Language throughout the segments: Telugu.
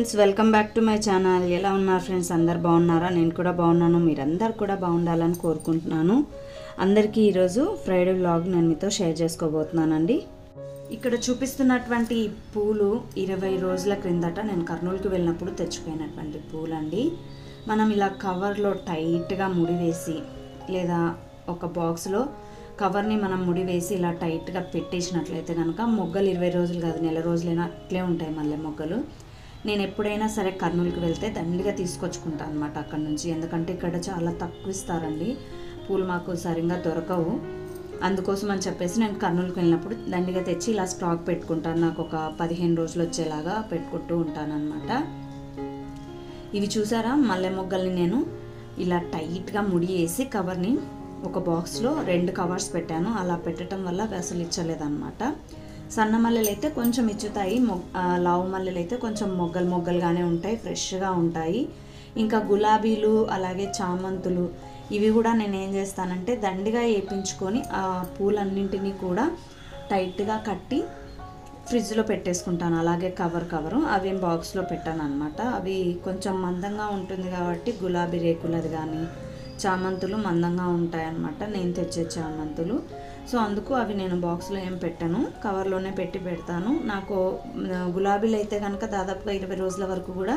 friends welcome back to my channel ఎలా ఉన్నారు ఫ్రెండ్స్ అందరు బాగున్నారా నేను కూడా బాగున్నాను మీరందరు కూడా బాగుండాలని కోరుకుంటున్నాను అందరికీ ఈరోజు ఫ్రైడే వ్లాగ్ నేను మీతో షేర్ చేసుకోబోతున్నానండి ఇక్కడ చూపిస్తున్నటువంటి ఈ పూలు ఇరవై రోజుల క్రిందట నేను కర్నూలుకి వెళ్ళినప్పుడు తెచ్చిపోయినటువంటి పూలండి మనం ఇలా కవర్లో టైట్గా ముడి వేసి లేదా ఒక బాక్స్లో కవర్ని మనం ముడి వేసి ఇలా టైట్గా పెట్టేసినట్లయితే కనుక మొగ్గలు ఇరవై రోజులు కాదు నెల రోజులైనా అట్లే ఉంటాయి మళ్ళీ మొగ్గలు నేను ఎప్పుడైనా సరే కర్నూలుకి వెళ్తే దండిగా తీసుకొచ్చుకుంటాను అనమాట అక్కడ నుంచి ఎందుకంటే ఇక్కడ చాలా తక్కువ ఇస్తారండి పూలు మాకు సరిగ్గా దొరకవు అందుకోసం అని చెప్పేసి నేను కర్నూలుకి వెళ్ళినప్పుడు దండిగా తెచ్చి ఇలా స్టాక్ పెట్టుకుంటాను నాకు ఒక పదిహేను రోజులు వచ్చేలాగా పెట్టుకుంటూ ఉంటాను అనమాట ఇవి చూసారా మల్లె మొగ్గల్ని నేను ఇలా టైట్గా ముడి వేసి కవర్ని ఒక బాక్స్లో రెండు కవర్స్ పెట్టాను అలా పెట్టడం వల్ల అవి అసలు ఇచ్చలేదన్నమాట సన్న మల్లెలు అయితే కొంచెం ఇచ్చుతాయి మొగ్ ఆ, లావు మల్లెలు అయితే కొంచెం మొగ్గలు మొగ్గలుగానే ఉంటాయి ఫ్రెష్గా ఉంటాయి ఇంకా గులాబీలు అలాగే చామంతులు ఇవి కూడా నేను ఏం చేస్తానంటే దండిగా వేపించుకొని ఆ పూలన్నింటినీ కూడా టైట్గా కట్టి ఫ్రిడ్జ్లో పెట్టేసుకుంటాను అలాగే కవర్ కవరు అవి ఏం బాక్స్లో పెట్టాను అనమాట అవి కొంచెం మందంగా ఉంటుంది కాబట్టి గులాబీ రేకులది కానీ చామంతులు మందంగా ఉంటాయన్నమాట నేను తెచ్చే చామంతులు సో అందుకు అవి నేను బాక్స్లో ఏం పెట్టాను కవర్లోనే పెట్టి పెడతాను నాకు ఆ, గులాబీలు అయితే కనుక దాదాపుగా ఇరవై రోజుల వరకు కూడా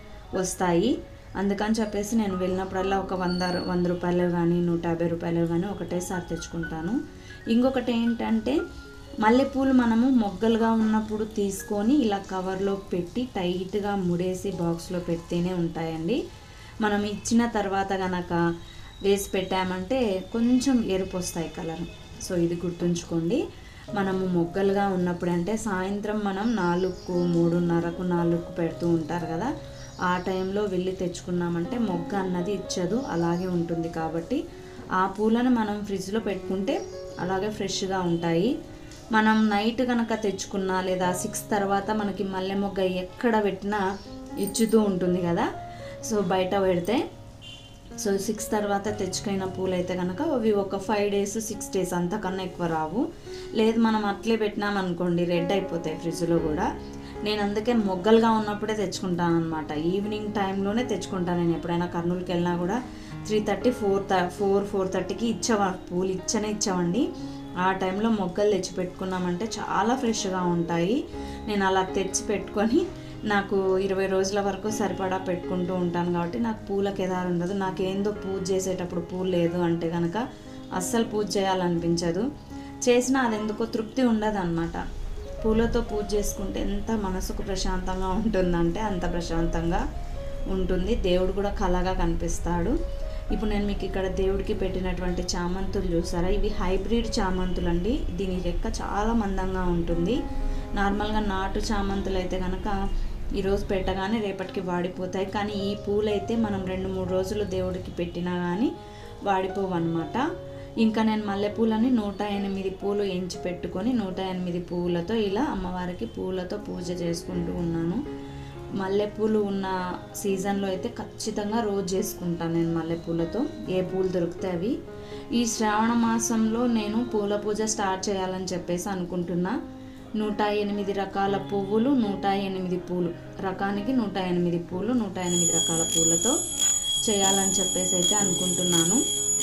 వస్తాయి అందుకని చెప్పేసి నేను వెళ్ళినప్పుడల్లా ఒక వంద వంద రూపాయలు కానీ నూట యాభై రూపాయలు కానీ ఒకటేసారి తెచ్చుకుంటాను ఇంకొకటి ఏంటంటే మల్లెపూలు మనము మొగ్గలుగా ఉన్నప్పుడు తీసుకొని ఇలా కవర్లో పెట్టి టైట్గా ముడేసి బాక్స్లో పెడితేనే ఉంటాయండి మనం ఇచ్చిన తర్వాత గనక వేసి పెట్టామంటే కొంచెం ఎరుపు వస్తాయి కలర్ సో ఇది గుర్తుంచుకోండి మనము మొగ్గలుగా ఉన్నప్పుడు అంటే సాయంత్రం మనం నాలుగుకు మూడున్నరకు నాలుగుకు పెడుతూ ఉంటారు కదా ఆ టైంలో వెళ్ళి తెచ్చుకున్నామంటే మొగ్గ అన్నది ఇచ్చదు అలాగే ఉంటుంది కాబట్టి ఆ పూలను మనం ఫ్రిడ్జ్లో పెట్టుకుంటే అలాగే ఫ్రెష్గా ఉంటాయి మనం నైట్ కనుక తెచ్చుకున్నా లేదా సిక్స్ తర్వాత మనకి మల్లె మొగ్గ ఎక్కడ పెట్టినా ఇచ్చుతూ ఉంటుంది కదా సో బయట పెడితే సో సిక్స్ తర్వాత తెచ్చుకున్న పూలు అయితే కనుక అవి ఒక ఫైవ్ డేస్ సిక్స్ డేస్ అంతకన్నా ఎక్కువ రావు లేదు మనం అట్లే పెట్టినామనుకోండి రెడ్ అయిపోతాయి ఫ్రిడ్జ్లో కూడా నేను అందుకే మొగ్గలుగా ఉన్నప్పుడే తెచ్చుకుంటాను అనమాట ఈవినింగ్ టైంలోనే తెచ్చుకుంటాను నేను ఎప్పుడైనా కర్నూలుకి వెళ్ళినా కూడా three thirty four four four థర్టీకి ఇచ్చేవా పూలు ఇచ్చనే ఇచ్చామండి ఆ టైంలో మొగ్గలు తెచ్చి పెట్టుకున్నామంటే చాలా ఫ్రెష్గా ఉంటాయి నేను అలా తెచ్చి పెట్టుకొని నాకు ఇరవై రోజుల వరకు సరిపడా పెట్టుకుంటూ ఉంటాను కాబట్టి నాకు పూలకి ఎదారు ఉండదు నాకేందో పూజ చేసేటప్పుడు పూలు లేదు అంటే కనుక అస్సలు పూజ చేయాలనిపించదు చేసినా అది ఎందుకో తృప్తి ఉండదు అనమాట పూలతో పూజ చేసుకుంటే ఎంత మనసుకు ప్రశాంతంగా ఉంటుందంటే అంత ప్రశాంతంగా ఉంటుంది దేవుడు కూడా కళగా కనిపిస్తాడు ఇప్పుడు నేను మీకు ఇక్కడ దేవుడికి పెట్టినటువంటి చామంతులు చూసారా ఇవి హైబ్రిడ్ చామంతులు అండి దీని రెక్క చాలా మందంగా ఉంటుంది నార్మల్గా నాటు చామంతులు అయితే కనుక ఈరోజు పెట్టగానే రేపటికి వాడిపోతాయి కానీ ఈ పూలు అయితే మనం రెండు మూడు రోజులు దేవుడికి పెట్టినా కానీ వాడిపోవు అనమాట ఇంకా నేను మల్లెపూలని నూట ఎనిమిది పూలు ఎంచి పెట్టుకొని నూట ఎనిమిది పువ్వులతో ఇలా అమ్మవారికి పూలతో పూజ చేసుకుంటూ ఉన్నాను మల్లెపూలు ఉన్న సీజన్లో అయితే ఖచ్చితంగా రోజు చేసుకుంటాను నేను మల్లెపూలతో ఏ పూలు దొరికితే అవి ఈ శ్రావణ మాసంలో నేను పూల పూజ స్టార్ట్ చేయాలని చెప్పేసి అనుకుంటున్నా నూట ఎనిమిది రకాల పువ్వులు నూట ఎనిమిది పూలు రకానికి నూట ఎనిమిది పూలు నూట ఎనిమిది రకాల పూలతో చేయాలని చెప్పేసి అయితే అనుకుంటున్నాను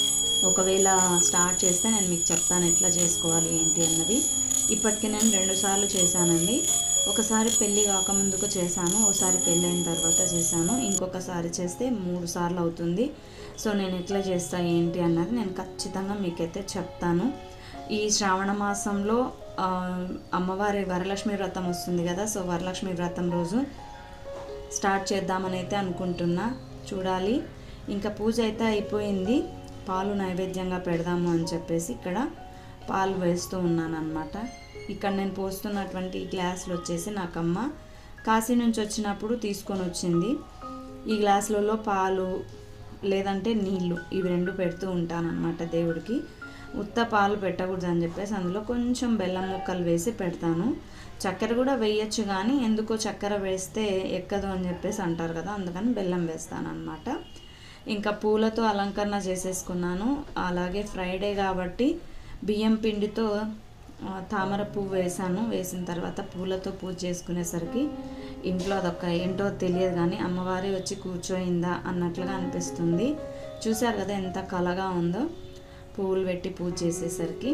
ఒకవేళ స్టార్ట్ చేస్తే నేను మీకు చెప్తాను ఎట్లా చేసుకోవాలి ఏంటి అన్నది ఇప్పటికి నేను రెండు సార్లు చేశానండి ఒకసారి పెళ్ళి కాకముందుకు చేశాను ఒకసారి పెళ్ళి అయిన తర్వాత చేశాను ఇంకొకసారి చేస్తే మూడు సార్లు అవుతుంది సో నేను ఎట్లా చేస్తా ఏంటి అన్నది నేను ఖచ్చితంగా మీకైతే చెప్తాను ఈ శ్రావణ మాసంలో ఆ, అమ్మవారి వరలక్ష్మి వ్రతం వస్తుంది కదా సో వరలక్ష్మి వ్రతం రోజు స్టార్ట్ చేద్దామని అయితే అనుకుంటున్నా చూడాలి ఇంకా పూజ అయితే అయిపోయింది పాలు నైవేద్యంగా పెడదాము అని చెప్పేసి ఇక్కడ పాలు వేస్తూ ఉన్నాను అనమాట ఇక్కడ నేను పోస్తున్నటువంటి ఈ గ్లాసులు వచ్చేసి నాకమ్మ కాశీ నుంచి వచ్చినప్పుడు తీసుకొని వచ్చింది ఈ గ్లాసులలో పాలు లేదంటే నీళ్ళు ఇవి రెండు పెడుతూ ఉంటానన్నమాట దేవుడికి ఉత్త పాలు పెట్టకూడదు అని చెప్పేసి అందులో కొంచెం బెల్లం ముక్కలు వేసి పెడతాను చక్కెర కూడా వేయచ్చు కానీ ఎందుకో చక్కెర వేస్తే ఎక్కదు అని చెప్పేసి అంటారు కదా అందుకని బెల్లం వేస్తాను అనమాట ఇంకా పూలతో అలంకరణ చేసేసుకున్నాను అలాగే ఫ్రైడే కాబట్టి బియ్యం పిండితో ఆ, తామర పువ్వు వేసాను వేసిన తర్వాత పూలతో పూజ చేసుకునేసరికి ఇంట్లో అదొక ఏంటో తెలియదు కానీ అమ్మవారి వచ్చి కూర్చోయిందా అన్నట్లుగా అనిపిస్తుంది చూశారు కదా ఎంత కలగా ఉందో పువ్వులు పెట్టి పూజ చేసేసరికి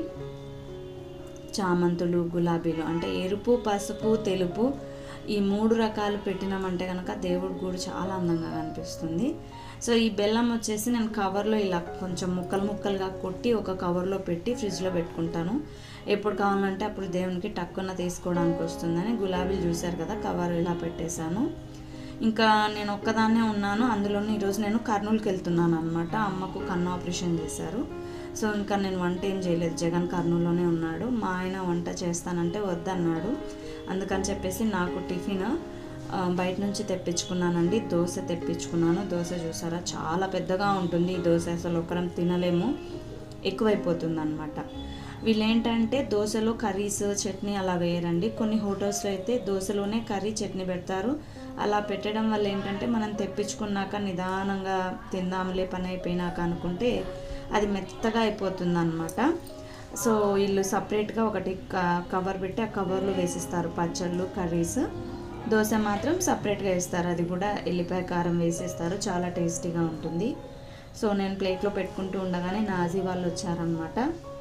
చామంతులు గులాబీలు అంటే ఎరుపు పసుపు తెలుపు ఈ మూడు రకాలు పెట్టినామంటే కనుక దేవుడి గూడు చాలా అందంగా కనిపిస్తుంది సో ఈ బెల్లం వచ్చేసి నేను కవర్లో ఇలా కొంచెం ముక్కలు ముక్కలుగా కొట్టి ఒక కవర్లో పెట్టి ఫ్రిడ్జ్లో పెట్టుకుంటాను ఎప్పుడు కావాలంటే అప్పుడు దేవునికి టక్కున తీసుకోవడానికి వస్తుందని గులాబీలు చూశారు కదా కవర్ ఇలా పెట్టేశాను ఇంకా నేను ఒక్కదాన్నే ఉన్నాను అందులోనే ఈరోజు నేను కర్నూలుకి వెళ్తున్నాను అనమాట అమ్మకు కన్ను ఆపరేషన్ చేశారు సో ఇంకా నేను వంట ఏం చేయలేదు జగన్ కర్నూలులోనే ఉన్నాడు మా ఆయన వంట చేస్తానంటే వద్దన్నాడు అందుకని చెప్పేసి నాకు టిఫిన్ ఆ, బయట నుంచి తెప్పించుకున్నానండి దోశ తెప్పించుకున్నాను దోశ చూసారా చాలా పెద్దగా ఉంటుంది ఈ దోశ అసలు ఒకరం తినలేము ఎక్కువైపోతుంది అనమాట వీళ్ళు ఏంటంటే దోశలో కర్రీస్ చట్నీ అలా వేయరండి కొన్ని హోటల్స్లో అయితే దోశలోనే కర్రీ చట్నీ పెడతారు అలా పెట్టడం వల్ల ఏంటంటే మనం తెప్పించుకున్నాక నిదానంగా తిందాంలే పని అయిపోయినాక అనుకుంటే అది మెత్తగా అయిపోతుంది అనమాట సో వీళ్ళు సపరేట్గా ఒకటి క- కవర్ పెట్టి ఆ కవర్లో వేసిస్తారు పచ్చళ్ళు కర్రీస్ దోశ మాత్రం సపరేట్గా వేస్తారు అది కూడా ఎల్లిపాయ కారం వేసేస్తారు చాలా టేస్టీగా ఉంటుంది సో నేను ప్లేట్లో పెట్టుకుంటూ ఉండగానే నాజీ వాళ్ళు వచ్చారనమాట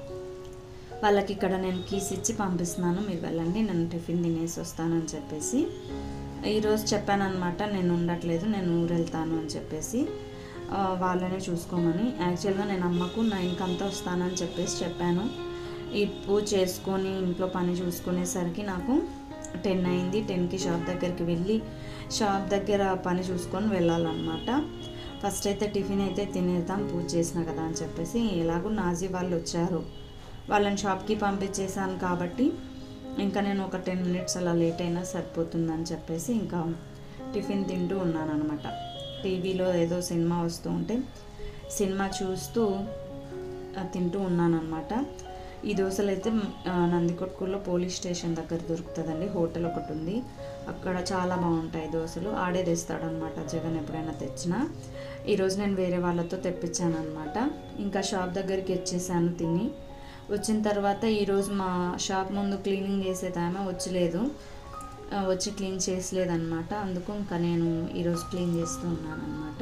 వాళ్ళకి ఇక్కడ నేను కీస్ ఇచ్చి పంపిస్తున్నాను మీరు వెళ్ళండి నేను టిఫిన్ తినేసి వస్తానని చెప్పేసి ఈరోజు చెప్పానమాట నేను ఉండట్లేదు నేను ఊరు వెళ్తాను అని చెప్పేసి ఆ, వాళ్ళనే చూసుకోమని యాక్చువల్గా నేను అమ్మకు నైన్కి అంతా వస్తానని చెప్పేసి చెప్పాను ఈ పూజ చేసుకొని ఇంట్లో పని చూసుకునేసరికి నాకు టెన్ అయింది టెన్కి షాప్ దగ్గరికి వెళ్ళి షాప్ దగ్గర పని చూసుకొని వెళ్ళాలన్నమాట ఫస్ట్ అయితే టిఫిన్ అయితే తినేద్దాం పూజ చేసిన కదా అని చెప్పేసి ఎలాగో నాజీ వాళ్ళు వచ్చారు వాళ్ళని షాప్కి పంపించేసాను కాబట్టి ఇంకా నేను ఒక టెన్ మినిట్స్ అలా లేట్ అయినా సరిపోతుందని చెప్పేసి ఇంకా టిఫిన్ తింటూ ఉన్నాను అనమాట టీవీలో ఏదో సినిమా వస్తూ ఉంటే సినిమా చూస్తూ ఆ, తింటూ ఉన్నాను అనమాట ఈ దోశలు అయితే ఆ, నందికొట్కూరులో పోలీస్ స్టేషన్ దగ్గర దొరుకుతుందండి హోటల్ ఒకటి ఉంది అక్కడ చాలా బాగుంటాయి దోశలు ఆడే తెస్తాడనమాట జగన్ ఎప్పుడైనా తెచ్చినా ఈరోజు నేను వేరే వాళ్ళతో తెప్పించాను అనమాట ఇంకా షాప్ దగ్గరికి వచ్చేసాను తిని వచ్చిన తర్వాత ఈరోజు మా షాప్ ముందు క్లీనింగ్ చేసేది ఆమె వచ్చలేదు ఆ, వచ్చి క్లీన్ చేసలేదన్నమాట అందుకు ఇంకా నేను ఈరోజు క్లీన్ చేస్తూ ఉన్నాను అనమాట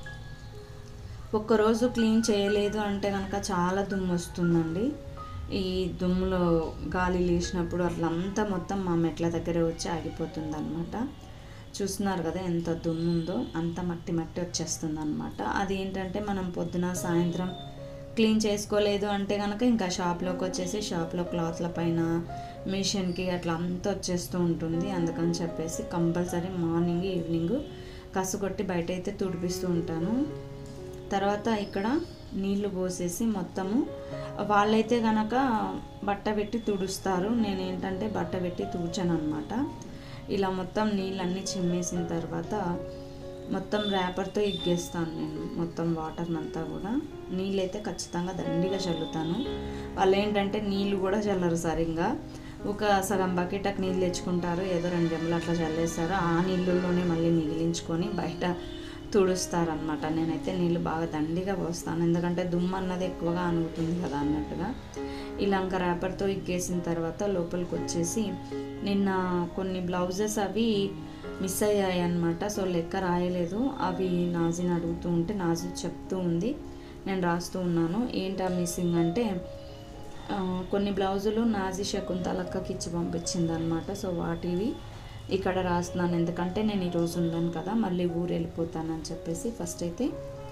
ఒక్కరోజు క్లీన్ చేయలేదు అంటే కనుక చాలా దుమ్ము వస్తుందండి ఈ దుమ్ములో గాలి లేచినప్పుడు అట్లా అంతా మొత్తం మా మెట్ల దగ్గరే వచ్చి ఆగిపోతుంది అనమాట చూస్తున్నారు కదా ఎంత దుమ్ము ఉందో అంత మట్టి మట్టి వచ్చేస్తుంది అనమాట అది ఏంటంటే మనం పొద్దున సాయంత్రం క్లీన్ చేసుకోలేదు అంటే కనుక ఇంకా షాప్లోకి వచ్చేసి షాప్లో క్లాత్ల పైన మిషన్కి అట్లా అంతా వచ్చేస్తూ ఉంటుంది అందుకని చెప్పేసి కంపల్సరీ మార్నింగ్ ఈవినింగ్ కసుకొట్టి బయట అయితే తుడిపిస్తూ ఉంటాను తర్వాత ఇక్కడ నీళ్లు పోసేసి మొత్తము వాళ్ళైతే గనక బట్ట పెట్టి తుడుస్తారు నేను ఏంటంటే బట్ట పెట్టి తుడిచాను అనమాట ఇలా మొత్తం నీళ్ళన్నీ చిమ్మేసిన తర్వాత మొత్తం ర్యాపర్తో ఇగ్గేస్తాను నేను మొత్తం వాటర్ని అంతా కూడా నీళ్ళైతే ఖచ్చితంగా దండిగా చల్లుతాను వాళ్ళు ఏంటంటే నీళ్ళు కూడా చల్లరు సరిగ్గా ఒక సగం బకెట్కి నీళ్ళు తెచ్చుకుంటారు ఏదో రెండు జంబులు అట్లా చల్లేస్తారు ఆ నీళ్ళల్లోనే మళ్ళీ మిగిలించుకొని బయట తుడుస్తారనమాట నేనైతే నీళ్ళు బాగా దండిగా పోస్తాను ఎందుకంటే దుమ్ము అన్నది ఎక్కువగా అనుగుతుంది కదా అన్నట్టుగా ఇలా ఇంకా ర్యాపర్తో ఇగ్గేసిన తర్వాత లోపలికి వచ్చేసి నిన్న కొన్ని బ్లౌజెస్ అవి మిస్ అయ్యాయి అనమాట సో లెక్క రాయలేదు అవి నాజిని అడుగుతూ ఉంటే నాజీ చెప్తూ ఉంది నేను రాస్తూ ఉన్నాను ఏంటా మిస్సింగ్ అంటే ఆ, కొన్ని బ్లౌజులు నాజీ శకుంతలక్కకి ఇచ్చి పంపించింది అనమాట సో వాటివి ఇక్కడ రాస్తున్నాను ఎందుకంటే నేను ఈరోజు ఉన్నాను కదా మళ్ళీ ఊరు వెళ్ళిపోతానని చెప్పేసి ఫస్ట్ అయితే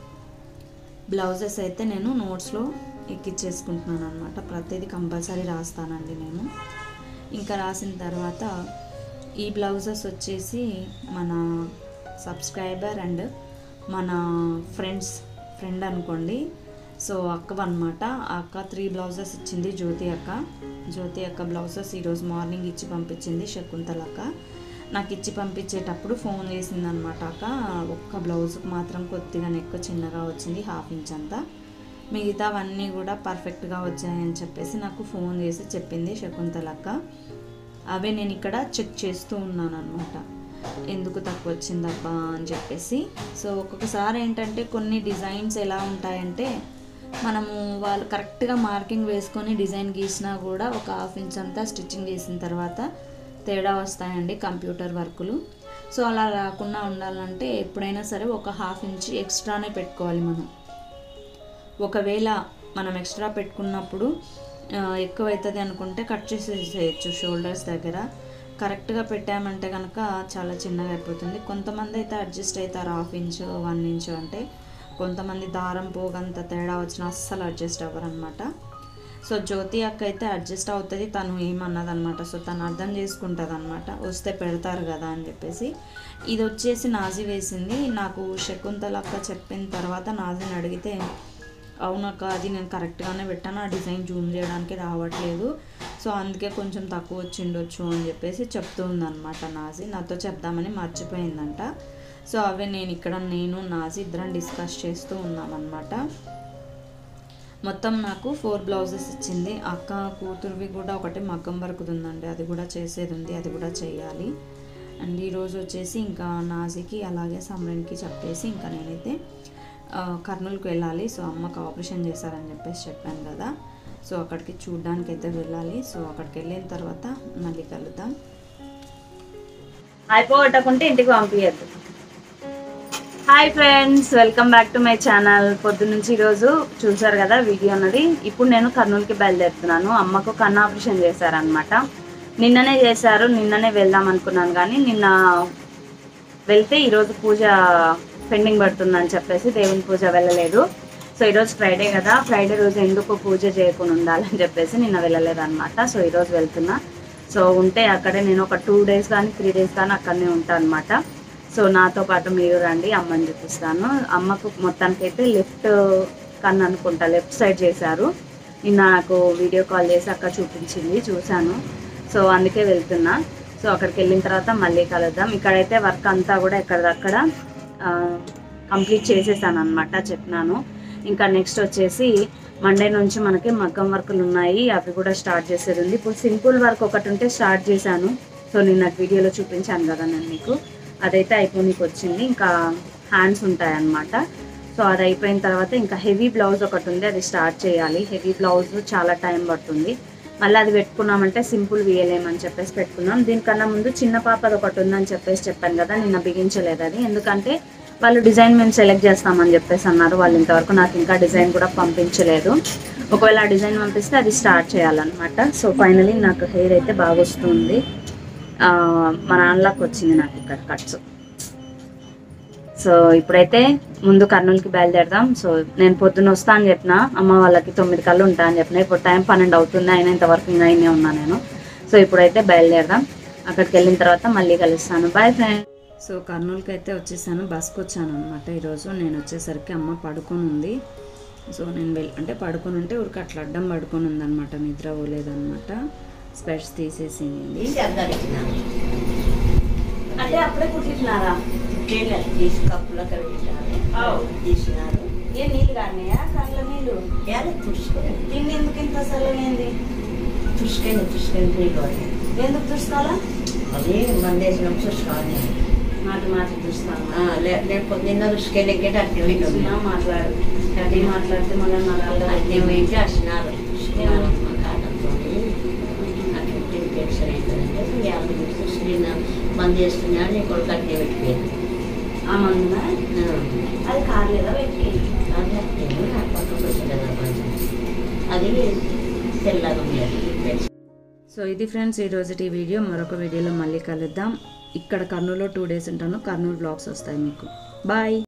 బ్లౌజెస్ అయితే నేను నోట్స్లో ఎక్కిచ్చేసుకుంటున్నాను అనమాట ప్రతిదీ కంపల్సరీ రాస్తానండి నేను ఇంకా రాసిన తర్వాత ఈ బ్లౌజెస్ వచ్చేసి మన సబ్స్క్రైబర్ అండ్ మన ఫ్రెండ్స్ ఫ్రెండ్ అనుకోండి సో అక్కవన్నమాట ఆ అక్క త్రీ బ్లౌజెస్ ఇచ్చింది జ్యోతి అక్క జ్యోతి అక్క బ్లౌజెస్ ఈరోజు మార్నింగ్ ఇచ్చి పంపించింది శకుంతల అక్క నాకు ఇచ్చి పంపించేటప్పుడు ఫోన్ చేసింది అనమాట అక్క ఒక్క బ్లౌజ్కి మాత్రం కొద్దిగా నెక్ చిన్నగా వచ్చింది హాఫ్ ఇంచ్ అంతా మిగతావన్నీ కూడా పర్ఫెక్ట్గా వచ్చాయని చెప్పేసి నాకు ఫోన్ చేసి చెప్పింది శకుంతల అక్క అవే నేను ఇక్కడ చెక్ చేస్తూ ఉన్నాను అనమాట ఎందుకు తక్కువ వచ్చిందబ్బా అని చెప్పేసి సో ఒక్కొక్కసారి ఏంటంటే కొన్ని డిజైన్స్ ఎలా ఉంటాయంటే మనము వాళ్ళు కరెక్ట్గా మార్కింగ్ వేసుకొని డిజైన్ గీసినా కూడా ఒక హాఫ్ ఇంచ్ అంతా స్టిచ్చింగ్ చేసిన తర్వాత తేడా వస్తాయండి కంప్యూటర్ వర్కులు సో అలా రాకుండా ఉండాలంటే ఎప్పుడైనా సరే ఒక హాఫ్ ఇంచ్ ఎక్స్ట్రానే పెట్టుకోవాలి మనం ఒకవేళ మనం ఎక్స్ట్రా పెట్టుకున్నప్పుడు ఆ, ఎక్కువ అవుతుంది అనుకుంటే కట్ చేసేసేయచ్చు షోల్డర్స్ దగ్గర కరెక్ట్గా పెట్టామంటే కనుక చాలా చిన్నగా అయిపోతుంది కొంతమంది అయితే అడ్జస్ట్ అవుతారు హాఫ్ ఇంచ్ వన్ ఇంచ్ అంటే కొంతమంది దారం పోగంత తేడా వచ్చినా అస్సలు అడ్జస్ట్ అవ్వరు అనమాట సో జ్యోతి అక్క అయితే అడ్జస్ట్ అవుతుంది తను ఏమన్నదనమాట సో తను అర్థం చేసుకుంటుంది అనమాట వస్తే పెడతారు కదా అని చెప్పేసి ఇది వచ్చేసి నాజీ వేసింది నాకు శకుంతల అక్క చెప్పిన తర్వాత నాజీని అడిగితే అవునక్క అది నేను కరెక్ట్గానే పెట్టాను ఆ డిజైన్ జూమ్ చేయడానికి రావట్లేదు సో అందుకే కొంచెం తక్కువ వచ్చిండొచ్చు అని చెప్పేసి చెప్తూ ఉందన్నమాట నాజీ నాతో చెప్దామని మర్చిపోయిందంట సో అవే నేను ఇక్కడ నేను నాజీ ఇద్దరం డిస్కస్ చేస్తూ ఉన్నామన్నమాట మొత్తం నాకు ఫోర్ బ్లౌజెస్ ఇచ్చింది అక్క కూతురువి కూడా ఒకటి మగ్గం వరకు ఉందండి అది కూడా చేసేది ఉంది అది కూడా చేయాలి అండ్ ఈరోజు వచ్చేసి ఇంకా నాజీకి అలాగే సమ్రన్కి చెప్పేసి ఇంకా నేనైతే ఆ, కర్నూలుకి వెళ్ళాలి సో అమ్మకు ఆపరేషన్ చేశారని చెప్పేసి చెప్పాను కదా సో అక్కడికి చూడడానికి అయితే వెళ్ళాలి సో అక్కడికి వెళ్ళిన తర్వాత మళ్ళీ కలుద్దాం అయిపోగొట్టకుంటే ఇంటికి పంపించద్దు hi friends welcome back to my channel పొద్దు నుంచి ఈరోజు చూసారు కదా వీడియో అన్నది ఇప్పుడు నేను కర్నూలుకి బయలుదేరుతున్నాను అమ్మకు కన్ను ఆపరేషన్ చేశారనమాట నిన్ననే చేశారు నిన్ననే వెళ్దాం అనుకున్నాను కానీ నిన్న వెళ్తే ఈరోజు పూజ పెండింగ్ పడుతుందని చెప్పేసి దేవుని పూజ వెళ్ళలేదు సో ఈరోజు ఫ్రైడే కదా ఫ్రైడే రోజు ఎందుకు పూజ చేయకుండా ఉండాలని చెప్పేసి నిన్న వెళ్ళలేదు అనమాట సో ఈరోజు వెళ్తున్నా సో ఉంటే అక్కడే నేను ఒక టూ డేస్ కానీ త్రీ డేస్ కానీ అక్కడనే ఉంటాను అనమాట సో నాతో పాటు మీరు రండి అమ్మని చూపిస్తాను అమ్మకు మొత్తానికి అయితే లెఫ్ట్ కన్ను అనుకుంటా లెఫ్ట్ సైడ్ చేశారు నిన్న నాకు వీడియో కాల్ చేసి అక్క చూపించింది చూశాను సో అందుకే వెళ్తున్నా సో అక్కడికి వెళ్ళిన తర్వాత మళ్ళీ కలుద్దాం ఇక్కడైతే వర్క్ అంతా కూడా ఎక్కడిదక్కడ కంప్లీట్ చేసేసాను అనమాట చెప్పినాను ఇంకా నెక్స్ట్ వచ్చేసి మండే నుంచి మనకి మగ్గం వర్కులు ఉన్నాయి అవి కూడా స్టార్ట్ చేసేది ఉంది ఇప్పుడు సింపుల్ వర్క్ ఒకటి ఉంటే స్టార్ట్ చేశాను సో నిన్న వీడియోలో చూపించాను కదా నేను మీకు అదైతే అయిపోనికి వచ్చింది ఇంకా హ్యాండ్స్ ఉంటాయి అన్నమాట సో అది అయిపోయిన తర్వాత ఇంకా హెవీ బ్లౌజ్ ఒకటి ఉంది అది స్టార్ట్ చేయాలి హెవీ బ్లౌజ్ చాలా టైం పడుతుంది మళ్ళీ అది పెట్టుకున్నామంటే సింపుల్ వేయలేమని చెప్పేసి పెట్టుకున్నాం దీనికన్నా ముందు చిన్న పాపది ఒకటి ఉందని చెప్పేసి చెప్పాను కదా నిన్న బిగించలేదు అది ఎందుకంటే వాళ్ళు డిజైన్ మేము సెలెక్ట్ చేస్తామని చెప్పేసి అన్నారు వాళ్ళు ఇంతవరకు నాకు ఇంకా డిజైన్ కూడా పంపించలేదు ఒకవేళ ఆ డిజైన్ పంపిస్తే అది స్టార్ట్ చేయాలన్నమాట సో ఫైనలీ నాకు హెయిర్ అయితే బాగా వస్తుంది ఆ, మా నాన్నలకు వచ్చింది నాకు ఇక్కడ కట్స్ సో ఇప్పుడైతే ముందు కర్నూలుకి బయలుదేరదాం సో నేను పొద్దున్న వస్తా అని చెప్పిన అమ్మ వాళ్ళకి తొమ్మిది కళ్ళు ఉంటా అని చెప్పిన ఇప్పుడు టైం పన్నెండు అవుతుంది అయినా ఇంతవరకు ఇంకా అయినే ఉన్నా నేను సో ఇప్పుడైతే బయలుదేరదాం అక్కడికి వెళ్ళిన తర్వాత మళ్ళీ కలుస్తాను బాయ్ ఫ్రెండ్ సో కర్నూలుకి అయితే వచ్చేసాను బస్కి వచ్చాను అనమాట ఈరోజు నేను వచ్చేసరికి అమ్మ పడుకొని ఉంది సో నేను వెళ్ళి అంటే పడుకొని ఉంటే ఊరికి అట్లా అడ్డం పడుకొని ఉందన్నమాట నిద్ర పోలేదన్నమాట స్పెట్స్ తీసేసింది అంటే అప్పుడే కుట్టినారా తీసి కప్పులో కడిగినారు తీసినారు ఏ నీళ్ళు కానియా కళ్ళ నీళ్ళు ఎలా తుడుచుకొని దీన్ని ఎందుకు ఇంత చల్లనేది తుడుచుకొని తుడుచుకొని పోయి ఎందుకు చూస్తాలా అది మందేసినాం తుడుచుకోవాలి మాట మాట చూస్తాను లేకపోతే నిన్న రుసుకెళ్ళి అట్టే చిన్న మాట్లాడు అది మాట్లాడితే మళ్ళీ నరాలు అట్టే పోయింటే వచ్చినారు తుడుచుకున్నారు మా కాటంతో అట్లా ఇన్ఫెక్షన్ అవుతుందంటే యాభై తుడుచుకున్న మంది వేస్తున్నాడు నీ కొడుకు అట్టే పెట్టిపోయాను ఆ మందున అది కాలేదా పెట్టి అది తెల్లగా ఉండేది ఇన్ఫెక్షన్ సో ఇది ఫ్రెండ్స్ ఈ రోజుటి వీడియో మరొక వీడియోలో మళ్ళీ కలుద్దాం ఇక్కడ కర్నూలులో టూ డేస్ ఉంటాను కర్నూలు బ్లాగ్స్ వస్తాయి మీకు బాయ్